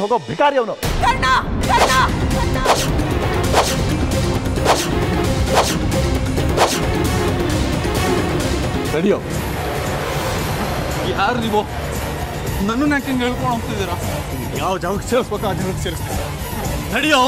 ಹೋಗೋ ಭಿಕಾರಿ ಅವನು ಕರ್ಣ ಕರ್ಣ ಕರ್ಣ ನಡಿಯೋ ಯಾರು ನೀವು ನನ್ನನ್ನು ಯಾಕೆ ಹಿಂಗೆ ಹೇಳ್ಕೊಂಡು ಹೋಗ್ತಿದ್ದೀರಾ ಯಾವ ಜಾಗಕ್ಕೆ ಸೇರಿಸ್ಬೇಕು ಆ ಜಾಗಕ್ಕೆ ಸೇರಿಸ್ಬೇಕು ನಡಿಯೋ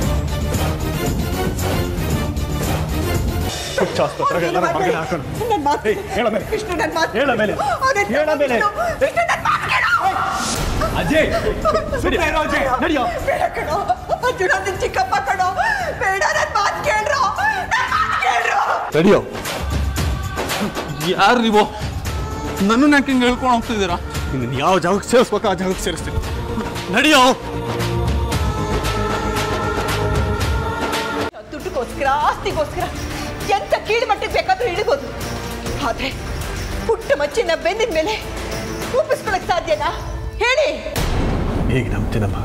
ಹುಚ್ಚ ಆಸ್ಪತ್ರೆಗೆ ಎಲ್ಲರ ಮಗನ ಹಾಕೋಣ ನನ್ ಮಾತು ಏಯ್, ಹೇಳ ಮೇಲೆ. ವಿಷ್ಣು ನನ್ ಮಾತು ಹೇಳ ಮೇಲೆ. ಅವ್ನೆಂತ ಹೇಳ ಮೇಲೆ. ವಿಷ್ಣು, ವಿಷ್ಣು ನನ್ ಮಾತು ಕೇಳು. ಅಜಯ್ ಸುಮ್ಮನೆ ಇರೋ ಅಜಯ್ ನಡಿಯೋ ಬೇಡ ಕಣೋ ಅರ್ಜುನ ನಿನ್ ಚಿಕ್ಕಪ್ಪ ಕಣೋ ಬೇಡ ನನ್ ಮಾತು ಕೇಳ್ರೋ ನನ್ ಮಾತು ಕೇಳ್ರೋ ನಡಿಯೋ ಯಾರು ನೀವು ನನ್ನನ್ನು ಯಾಕೆ ಹಿಂಗೆ ಹೇಳ್ಕೊಂಡು ಹೋಗ್ತಿದ್ದೀರಾ ನಿನ್ನ ಯಾವ ಜಾಗಕ್ಕೆ ಸೇರಿಸ್ಬೇಕು ಆ ಜಾಗಕ್ಕೆ ಸೇರಿಸ್ತೀನಿ ನಡಿಯೋ ದುಡ್ಡುಗೋಸ್ಕರ ಆಸ್ತಿಗೋಸ್ಕರ ಎಂತ ಕೀಳು ಮಟ್ಟಿಗೆ ಬೇಕಾದ್ರೂ ಇಳಿಬೋದು ಆದ್ರೆ ಪುಟ್ಟ ಮಚ್ಚಿನ ಬೆಂದಿನ ಮೇಲೆ ರೂಪಿಸ್ಕೊಳಕ್ ಸಾಧ್ಯನಾ ಹೇಳಿ ಹೇಗೆ ನಂಬ್ತೀನಮ್ಮ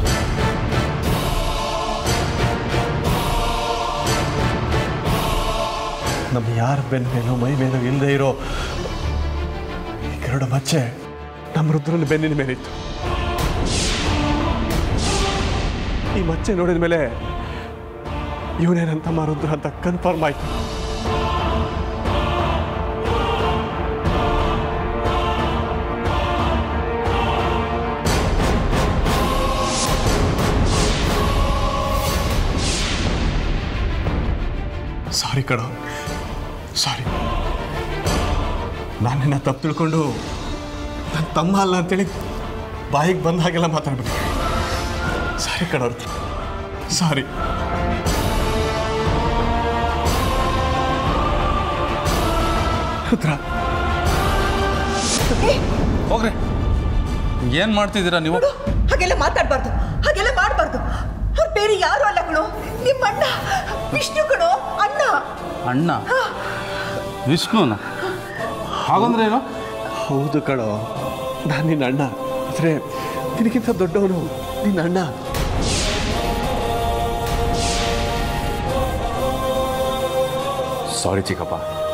ನಮ್ಮ ಯಾರ ಬೆನ್ನ ಮೇಲೂ ಮೈ ಮೇಲೂ ಇಲ್ಲದೆ ಇರೋ ಈ ಕರಡು ಮಚ್ಚೆ ನಮ್ಮ ರುದ್ರನ ಬೆನ್ನಿನ ಮೇಲಿತ್ತು ಈ ಮಚ್ಚೆ ನೋಡಿದ ಮೇಲೆ ಇವನೇನಂತ ರುದ್ರ ಅಂತ ಕನ್ಫರ್ಮ್ ಆಯ್ತು ಸಾರಿ ಕಣ ಸಾರಿ ನಾನು ನಿನ್ನ ತಪ್ಪು ತಿಳ್ಕೊಂಡು ನನ್ನ ತಮ್ಮ ಅಲ್ಲ ಅಂತೇಳಿ ಬಾಯಿಗೆ ಬಂದ ಹಾಗೆಲ್ಲ ಮಾತಾಡ್ಬೇಕು ಸಾರಿ ಕಣ ಸಾರಿ ರುದ್ರ ಹೋಗ್ರಿ ಏನು ಮಾಡ್ತಿದ್ದೀರಾ ನೀವು ಹಾಗೆಲ್ಲ ಮಾತಾಡ್ಬಾರ್ದು ಹಾಗೆಲ್ಲ ಮಾಡಬಾರ್ದು ಅವ್ರು ಬೇರೆ ಯಾರು ಅಲ್ಲ ಕಣೋ ನಿಮ್ಮ ಅಣ್ಣ ವಿಷ್ಣು ಕಣೋ ಅಣ್ಣ ಅಣ್ಣ ವಿಷ್ಣುನ ಹಾಗಂದ್ರೆ ಏನು ಹೌದು ಕಣೋ ನಾನು ನಿನ್ನ ಅಣ್ಣ ಆದರೆ ನಿನಗಿಂತ ದೊಡ್ಡವನು ನಿನ್ನ ಅಣ್ಣ ಸಾರಿ ಚಿಕ್ಕಪ್ಪ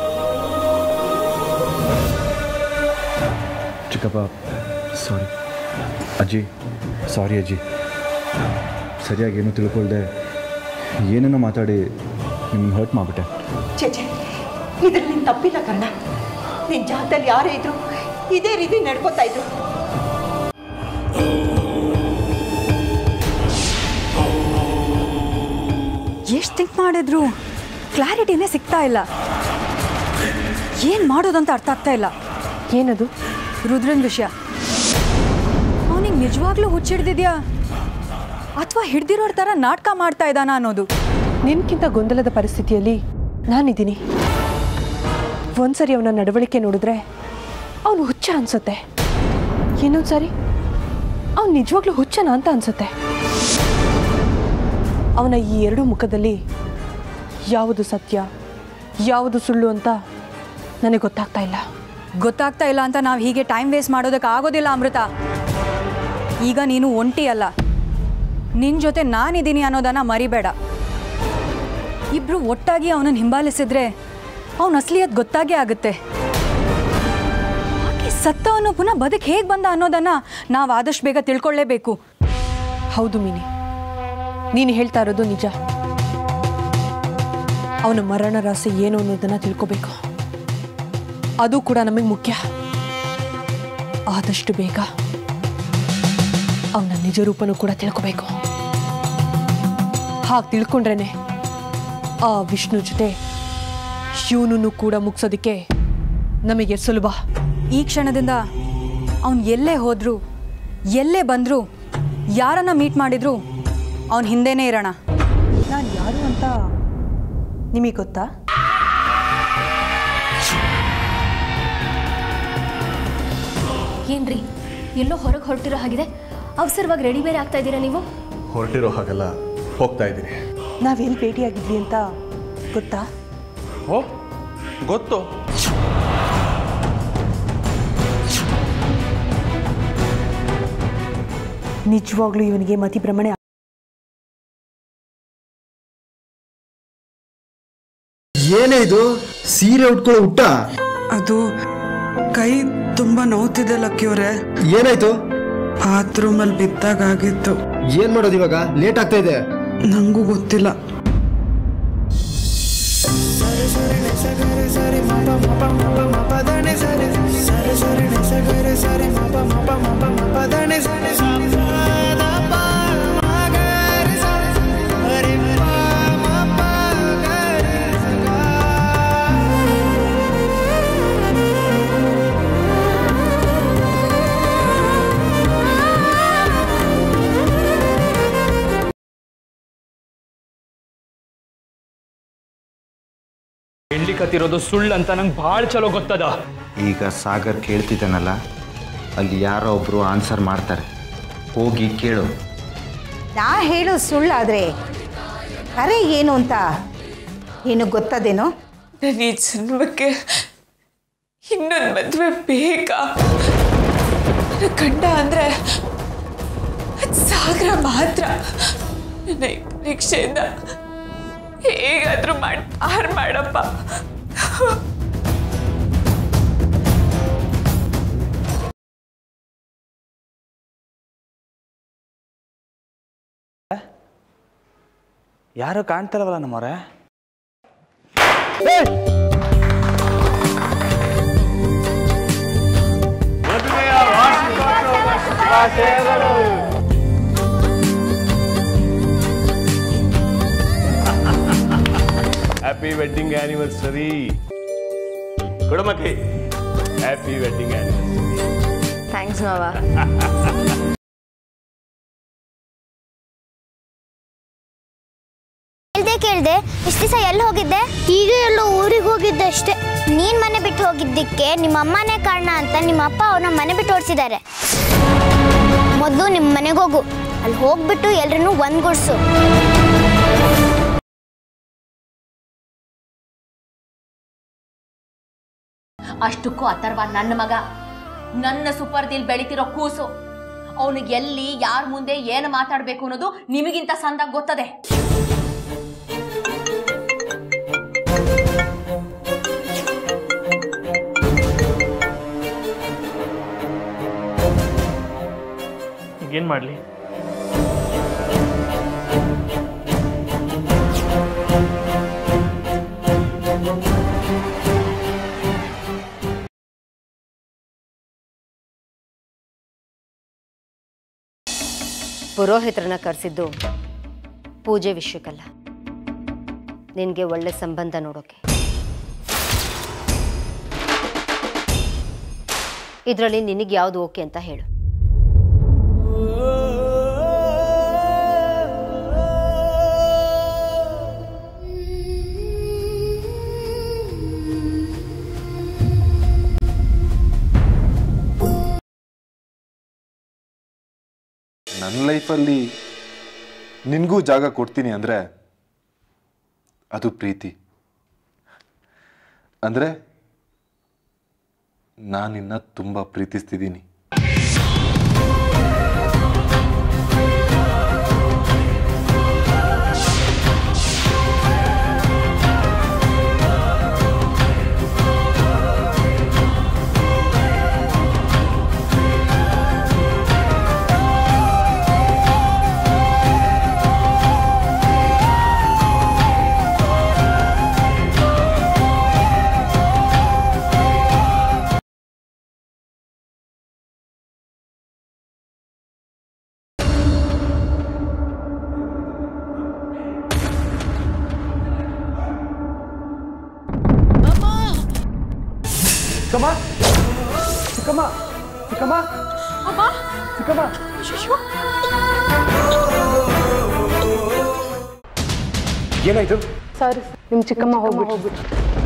ಚಿಕ್ಕಪ್ಪ ಸಾರಿ ಅಜ್ಜಿ ಸಾರಿ ಅಜ್ಜಿ ಸರಿಯಾಗಿ ಏನೂ ತಿಳ್ಕೊಳ್ದೆ ಏನೇನೋ ಮಾತಾಡಿ ನಿಮ್ಗೆ ಹರ್ಟ್ ಮಾಡಿಬಿಟ್ಟೆ ಚೇಚೆ ಇದ್ರಲ್ಲಿ ನಿನ್ ತಪ್ಪಿಲ್ಲ ಕರ್ಣ ನಿನ್ ಜಾಗದಲ್ಲಿ ಯಾರೇ ಇದ್ರು ಇದೇ ರೀತಿ ನಡ್ಕೋತಾ ಇದ್ರು ಎಷ್ಟು ಥಿಂಕ್ ಮಾಡಿದ್ರು ಕ್ಲಾರಿಟಿನೇ ಸಿಗ್ತಾ ಇಲ್ಲ ಏನು ಮಾಡೋದಂತ ಅರ್ಥ ಆಗ್ತಾ ಇಲ್ಲ ಏನದು ರುದ್ರನ್ ವಿಷಯ ಅವನಿಗೆ ನಿಜವಾಗ್ಲೂ ಹುಚ್ಚಿಡ್ದಿದ್ಯಾ ಅಥವಾ ಹಿಡ್ದಿರೋರ್ ಥರ ನಾಟಕ ಮಾಡ್ತಾ ಇದ್ದಾನ ಅನ್ನೋದು ನಿನ್ಕಿಂತ ಗೊಂದಲದ ಪರಿಸ್ಥಿತಿಯಲ್ಲಿ ನಾನಿದ್ದೀನಿ ಒಂದ್ಸರಿ ಅವನ ನಡವಳಿಕೆ ನೋಡಿದ್ರೆ ಅವನು ಹುಚ್ಚ ಅನ್ಸುತ್ತೆ ಇನ್ನೊಂದು ಸರಿ ಅವ್ನು ನಿಜವಾಗ್ಲೂ ಹುಚ್ಚನ ಅಂತ ಅನ್ಸುತ್ತೆ ಅವನ ಈ ಎರಡು ಮುಖದಲ್ಲಿ ಯಾವುದು ಸತ್ಯ ಯಾವುದು ಸುಳ್ಳು ಅಂತ ನನಗೆ ಗೊತ್ತಾಗ್ತಾ ಇಲ್ಲ ಗೊತ್ತಾಗ್ತಾ ಇಲ್ಲ ಅಂತ ನಾವು ಹೀಗೆ ಟೈಮ್ ವೇಸ್ಟ್ ಮಾಡೋದಕ್ಕೆ ಆಗೋದಿಲ್ಲ ಅಮೃತ ಈಗ ನೀನು ಒಂಟಿ ಅಲ್ಲ ನಿನ್ನ ಜೊತೆ ನಾನಿದ್ದೀನಿ ಅನ್ನೋದನ್ನ ಮರಿಬೇಡ ಇಬ್ರು ಒಟ್ಟಾಗಿ ಅವನನ್ನು ಹಿಂಬಾಲಿಸಿದ್ರೆ ಅವನ ಅಸಲಿಯತ್ ಗೊತ್ತಾಗೇ ಆಗುತ್ತೆ ಆಕೆ ಸತ್ತವನು ಪುನಃ ಬದುಕು ಹೇಗೆ ಬಂದ ಅನ್ನೋದನ್ನ ನಾವು ಆದಷ್ಟು ಬೇಗ ತಿಳ್ಕೊಳ್ಳೇಬೇಕು ಹೌದು ಮೀನಿ ನೀನು ಹೇಳ್ತಾ ಇರೋದು ನಿಜ ಅವನ ಮರಣ ರಾಶಿ ಏನು ಅನ್ನೋದನ್ನ ತಿಳ್ಕೋಬೇಕು ಅದು ಕೂಡ ನಮಗೆ ಮುಖ್ಯ ಆದಷ್ಟು ಬೇಗ ಅವನ ನಿಜ ರೂಪನೂ ಕೂಡ ತಿಳ್ಕೋಬೇಕು ಹಾಗೆ ತಿಳ್ಕೊಂಡ್ರೇನೆ ಆ ವಿಷ್ಣು ಜೊತೆ ಶಿವನನ್ನು ಕೂಡ ಮುಗಿಸೋದಕ್ಕೆ ನಮಗೆ ಸುಲಭ ಈ ಕ್ಷಣದಿಂದ ಅವನು ಎಲ್ಲೇ ಹೋದ್ರು ಎಲ್ಲೇ ಬಂದ್ರು ಯಾರನ್ನ ಮೀಟ್ ಮಾಡಿದ್ರು ಅವನ ಹಿಂದೆನೇ ಇರೋಣ ನಾನು ಯಾರು ಅಂತ ನಿಮಗೆ ಗೊತ್ತಾ ಏನ್ರಿ ಎಲ್ಲೋ ಹೊರಗೆ ಹೊರಟಿರೋ ಹಾಗಿದೆ ಅವಸರವಾಗಿ ರೆಡಿ ಬೇರೆ ಆಗ್ತಾ ಇದ್ದೀರಾ ನೀವು ಹೊರಟಿರೋ ಹಾಗೆಲ್ಲ ಹೋಗ್ತಾ ಇದ್ದೀನಿ ನಾವೆಲ್ಲಿ ಭೇಟಿಯಾಗಿದ್ವಿ ಅಂತ ಗೊತ್ತಾ ಓ ಗೊತ್ತು ನಿಜವಾಗ್ಲೂ ಇವನಿಗೆ ಮತಿ ಭ್ರಮಣೆ ಏನೇ ಇದು ಸೀರೆ ಉಟ್ಕೊಳ್ಳೋ ಊಟ ಅದು ಕೈ ತುಂಬಾ ನೋವ್ತಿದೆ ಲಕ್ಕಿಯವರೇ ಏನಾಯ್ತು ಬಾತ್ರೂಮಲ್ಲಿ ಬಿದ್ದಾಗ ಆಗಿತ್ತು ಏನು ಮಾಡೋದು ಇವಾಗ ಲೇಟ್ ಆಗ್ತಾ ಇದೆ ನನಗೂ ಗೊತ್ತಿಲ್ಲ ಕತ್ತಿರೋದು ಸುಳ್ಳು ಅಂತ ನಂಗೆ ಭಾಳ ಚಲೋ ಗೊತ್ತದ ಈಗ ಸಾಗರ್ ಕೇಳ್ತಿದ್ದಾನಲ್ಲ ಅಲ್ಲಿ ಯಾರೋ ಒಬ್ಬರು ಆನ್ಸರ್ ಮಾಡ್ತಾರೆ ಹೋಗಿ ಕೇಳು ನಾ ಹೇಳೋದು ಸುಳ್ಳಾದ್ರೆ ಅರೆ ಏನು ಅಂತ ಏನು ಗೊತ್ತದೇನೋ ನನ್ನ ಈ ಜನ್ಮಕ್ಕೆ ಇನ್ನೊಂದು ಮದುವೆ ಬೇಕಾ ನನ್ನ ಗಂಡ ಅಂದರೆ ಅದು ಸಾಗರ ಮಾತ್ರ ನನ್ನ ಈ ಪರೀಕ್ಷೆಯಿಂದ ಹೇಗಾದರೂ ಮಾಡಿ ಪಾರ್ ಮಾಡಪ್ಪ ಯಾರು ಕಾಣ್ತಾರವಲ್ಲ ನಮ್ಮವ್ರೆ ಹ್ಯಾಪಿ ವೆಡ್ಡಿಂಗ್ ಆನಿವರ್ಸರಿ ಕೊಡಮಕ್ಕಿ ಹ್ಯಾಪಿ ವೆಡ್ಡಿಂಗ್ ಆನಿವರ್ಸರಿ ಥ್ಯಾಂಕ್ಸ್ ಮಾವ ಕೇಳ್ದೆ ಕೇಳ್ದೆ ಇಷ್ಟು ದಿವಸ ಎಲ್ಲಿ ಹೋಗಿದ್ದೆ ಈಗ ಎಲ್ಲೋ ಊರಿಗೆ ಹೋಗಿದ್ದೆ ಅಷ್ಟೇ ನೀನ್ ಮನೆ ಬಿಟ್ಟು ಹೋಗಿದ್ದಕ್ಕೆ ನಿಮ್ಮ ಅಮ್ಮನೇ ಕಾರಣ ಅಂತ ನಿಮ್ಮ ಅಪ್ಪ ಅವ್ರನ್ನ ಮನೆ ಬಿಟ್ಟು ಓಡಿಸಿದ್ದಾರೆ ಮೊದಲು ನಿಮ್ಮ ಮನೆಗೆ ಹೋಗು ಅಲ್ಲಿ ಹೋಗ್ಬಿಟ್ಟು ಎಲ್ರನ್ನೂ ಒಂದ್ಗೂಡ್ಸು ಅಷ್ಟಕ್ಕೂ ಅಥರ್ವ ನನ್ನ ಮಗ ನನ್ನ ಸುಪರ್ದಿಲ್ ಬೆಳಿತಿರೋ ಕೂಸು ಅವನಿಗೆ ಎಲ್ಲಿ ಯಾರ ಮುಂದೆ ಏನು ಮಾತಾಡಬೇಕು ಅನ್ನೋದು ನಿಮಗಿಂತ ಸಂದಾಗ ಗೊತ್ತದೆ ಈಗೇನು ಮಾಡಲಿ ಪುರೋಹಿತರನ್ನ ಕರೆಸಿದ್ದು ಪೂಜೆ ವಿಷಯಕ್ಕಲ್ಲ ನಿನಗೆ ಒಳ್ಳೆ ಸಂಬಂಧ ನೋಡೋಕೆ ಇದರಲ್ಲಿ ನಿನಗೆ ಯಾವುದು ಓಕೆ ಅಂತ ಹೇಳು ನನ್ನ ಲೈಫಲ್ಲಿ ನಿನಗೂ ಜಾಗ ಕೊಡ್ತೀನಿ ಅಂದರೆ ಅದು ಪ್ರೀತಿ ಅಂದರೆ ನಾನಿನ್ನ ತುಂಬ ಪ್ರೀತಿಸ್ತಿದ್ದೀನಿ ಚಿಕ್ಕಮ್ಮ ಚಿಕ್ಕಮ್ಮ ಚಿಕ್ಕಮ್ಮ ಚಿಕ್ಕಮ್ಮ ಏನಾಯ್ತು ಸರ್ ನಿಮ್ಮ ಚಿಕ್ಕಮ್ಮ ಹೋಗ್ಬಿಟ್ಟು